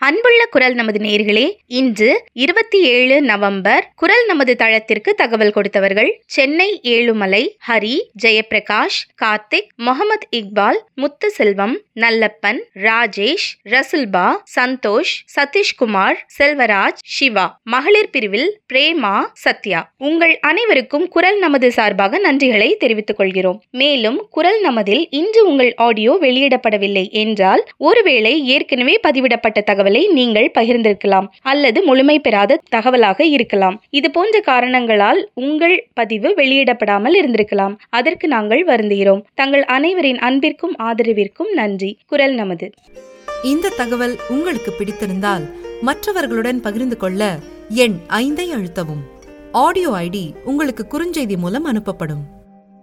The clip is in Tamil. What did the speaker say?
அன்புள்ள குரல் நமது நேர்களே இன்று இருபத்தி ஏழு நவம்பர் குரல் நமது தளத்திற்கு தகவல் கொடுத்தவர்கள் சென்னை ஏழுமலை ஹரி ஜெயபிரகாஷ் கார்த்திக் முகமது இக்பால் முத்துசெல்வம் நல்லப்பன் ராஜேஷ் ரசுல்பா சந்தோஷ் சதீஷ்குமார் செல்வராஜ் சிவா மகளிர் பிரிவில் பிரேமா சத்யா உங்கள் அனைவருக்கும் குரல் நமது சார்பாக நன்றிகளை தெரிவித்துக் கொள்கிறோம் மேலும் குரல் நமதில் இன்று உங்கள் ஆடியோ வெளியிடப்படவில்லை என்றால் ஒருவேளை ஏற்கனவே பதிவிடப்பட்ட தகவலை நீங்கள் பகிர்ந்திருக்கலாம் அல்லது முழுமை பெறாத தகவலாக இருக்கலாம் இது போன்ற காரணங்களால் உங்கள் பதிவு வெளியிடப்படாமல் இருந்திருக்கலாம் அதற்கு நாங்கள் வருந்துகிறோம் தங்கள் அனைவரின் அன்பிற்கும் ஆதரவிற்கும் நன்றி குரல் நமது இந்த தகவல் உங்களுக்கு பிடித்திருந்தால் மற்றவர்களுடன் பகிர்ந்து கொள்ள எண் ஐந்தை அழுத்தவும் ஆடியோ ஐடி உங்களுக்கு குறுஞ்செய்தி மூலம் அனுப்பப்படும்